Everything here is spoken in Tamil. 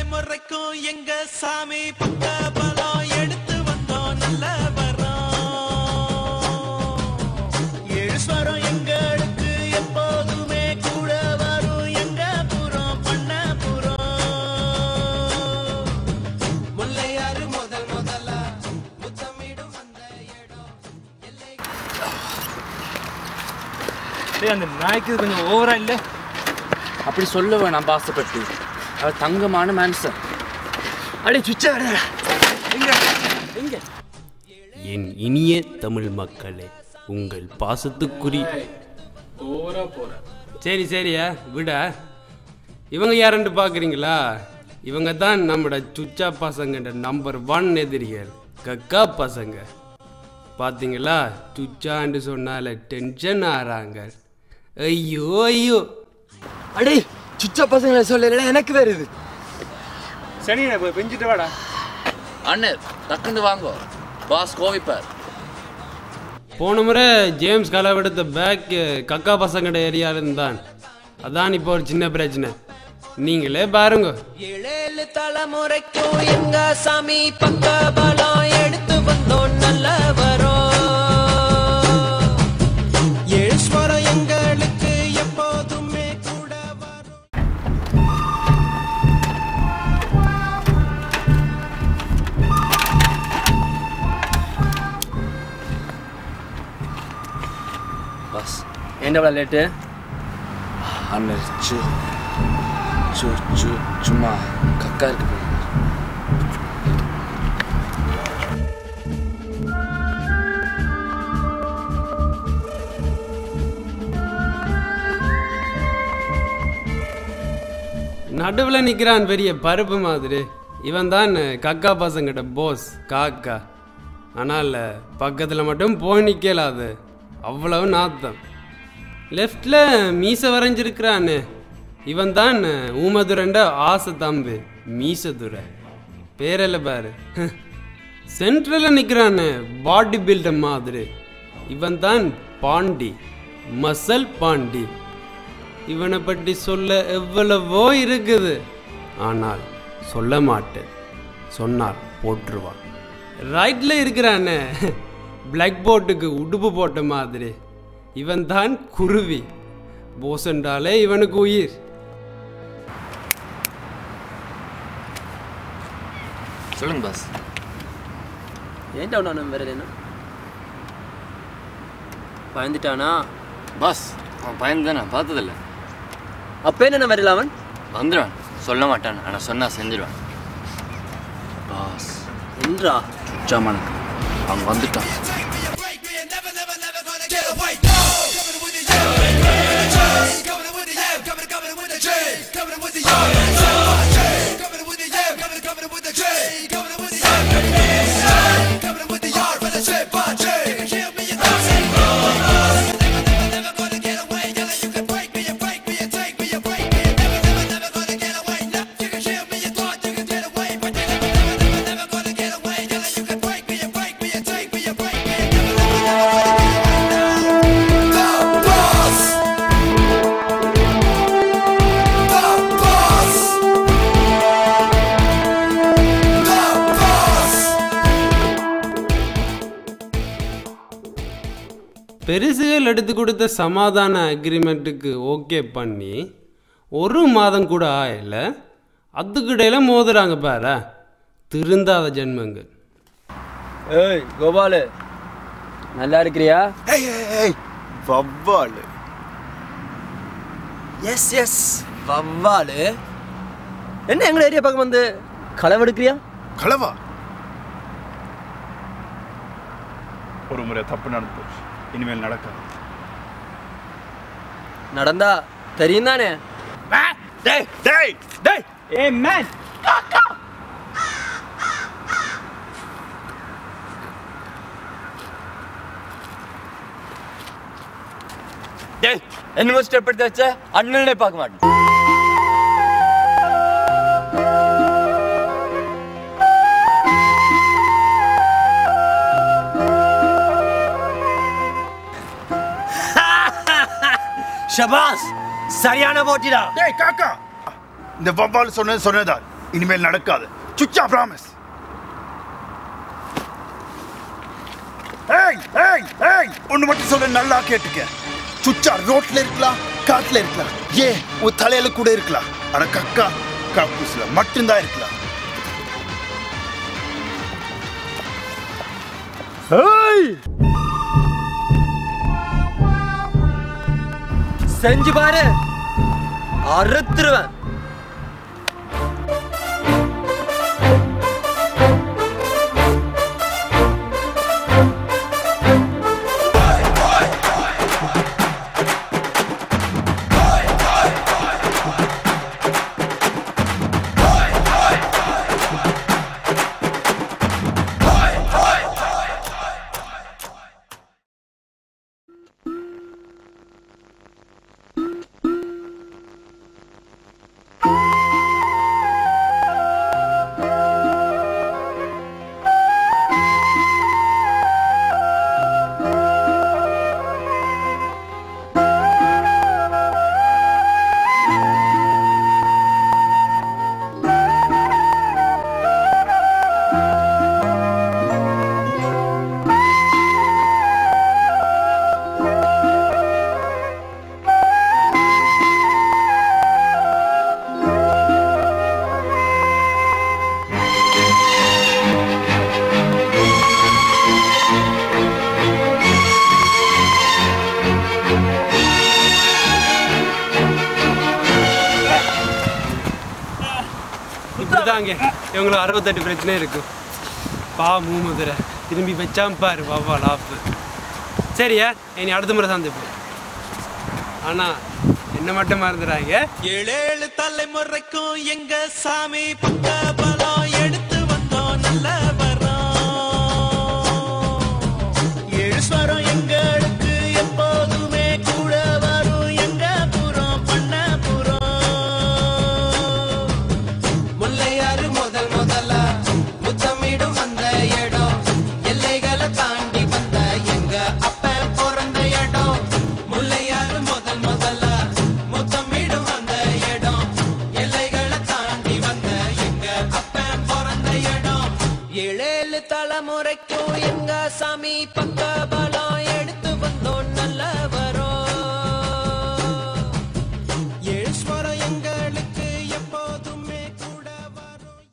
தலைமுறைக்கும் எங்க சாமி பக்க பலம் எடுத்து வந்தோம் நல்ல வரோம் ஈஸ்வரம் எங்களுக்கு எப்போதுமே கூட வரும் எங்க புறம் பண்ண புறம் முல்லையாறு முதல் முதல்ல முத்தமிடும் அந்த இடம் டேய் அந்த நாய்க்கு இது கொஞ்சம் ஓவரா இல்லை அப்படி சொல்ல வேணாம் பாசப்பட்டு அவர் தங்கமான மனுஷன் அடே சுச்சா என் இனிய தமிழ் மக்களே உங்கள் பாசத்துக்குரிய ஓவரா போற சரி சரியா விட இவங்க யாருன்னு பார்க்குறீங்களா இவங்க தான் நம்மட சுச்சா பசங்கன்ற நம்பர் ஒன் எதிரிகள் கக்கா பசங்க பார்த்தீங்களா சுச்சான்னு சொன்னால டென்ஷன் ஆறாங்க ஐயோ ஐயோ அடே சுச்சா பசங்களை சொல்லல எனக்கு வருது சரி நான் போய் பெஞ்சிட்டு வாடா அண்ணன் டக்குன்னு வாங்கோ பாஸ் கோவிப்பார் போன முறை ஜேம்ஸ் களவெடுத்த பேக் கக்கா பசங்கட ஏரியாவிலும் தான் அதான் இப்போ ஒரு சின்ன பிரச்சனை நீங்களே பாருங்க ஏழேழு தலைமுறைக்கும் எங்க சாமி பக்க பலம் எடுத்து வந்தோம் நல்ல வரோம் ஈஸ்வரம் எங்களுக்கு எப்போதுமே கூட வரும் பாஸ் ஏன்டா லேட்டு அண்ணன் சு சு சு சும்மா கக்கா இருக்கு போல. நடுவில் நிற்கிறான் பெரிய பருப்பு மாதிரி இவன் தான் கக்கா பசங்கிட்ட போஸ் காக்கா ஆனால் பக்கத்தில் மட்டும் போய் நிற்கலாது அவ்வளவு நாத்தம் லெஃப்டில் மீசை வரைஞ்சிருக்கிறானே இவன் தான் ஊமதுரண்ட ஆசை தம்பு மீசதுரை பேரில் பாரு சென்ட்ரலில் நிற்கிறானே பாடி பில்டர் மாதிரி இவன் தான் பாண்டி மசல் பாண்டி இவனை பற்றி சொல்ல எவ்வளவோ இருக்குது ஆனால் சொல்ல மாட்டேன் சொன்னால் போட்டுருவான் ரைட்டில் இருக்கிறானே பிளாக் போர்ட்டுக்கு உடுப்பு போட்ட மாதிரி இவன் தான் குருவி போசண்டாலே இவனுக்கு உயிர் சொல்லுங்க பாஸ் ஏன்டா நான் வரலன்னா பயந்துட்டானா பாஸ் அவன் பயந்து நான் பார்த்ததில்ல அப்போ என்ன வரல அவன் வந்துடுவான் சொல்ல மாட்டான் ஆனால் சொன்னா செஞ்சிடுவான் பாஸ் என்றா சுச்சாமனுக்கு அவன் வந்துட்டான் பெருசுகள் எடுத்து கொடுத்த சமாதான அக்ரிமெண்ட்டுக்கு ஓகே பண்ணி ஒரு மாதம் கூட ஆயல அதுக்கிடையில மோதுறாங்க பாரு திருந்தாத ஜென்மங்கள் ஏய் கோபாலு நல்லா இருக்கிறியா வவ்வாலு எஸ் எஸ் வவ்வாலு என்ன எங்க ஏரியா பக்கம் வந்து களவெடுக்கிறியா களவா ஒரு முறை தப்பு நடந்து போச்சு இனிமேல் நடக்காது நடந்தா தெரியும் தானே டேய் டேய் டேய் ஏ மேன் டேய் என்னமோ ஸ்டெப் எடுத்து வச்ச அண்ணனே பார்க்க மாட்டேன் ஷபாஸ் சரியான போட்டிடா டேய் காக்கா இந்த வவ்வால் சொன்னது சொன்னதா இனிமேல் நடக்காது சுச்சா ப்ராமிஸ் ஏய் ஏய் ஏய் ஒன்று மட்டும் சொல்ல நல்லா கேட்டுக்க சுச்சா ரோட்ல இருக்கலாம் காட்டுல இருக்கலாம் ஏன் உன் தலையில கூட இருக்கலாம் ஆனா கக்கா காக்கூஸ்ல மட்டும்தான் இருக்கலாம் ஏய் செஞ்சு பாரு அறுத்துருவேன் இப்படிதாங்க இவங்களுக்கு அறுபத்தெட்டு பிரச்சனை இருக்கும் பா மூமுதிரை திரும்பி வச்சாம பாரு பாப்பா லாப்பு சரியா இனி அடுத்த முறை சந்திப்போம் ஆனா என்ன மட்டும் மறந்துடாங்க ஏழேழு தலைமுறைக்கும் எங்க சாமி பக்க பலம் எடுத்து வந்தோம் நல்ல வரோம் ஏழு ஸ்வரம் எங்க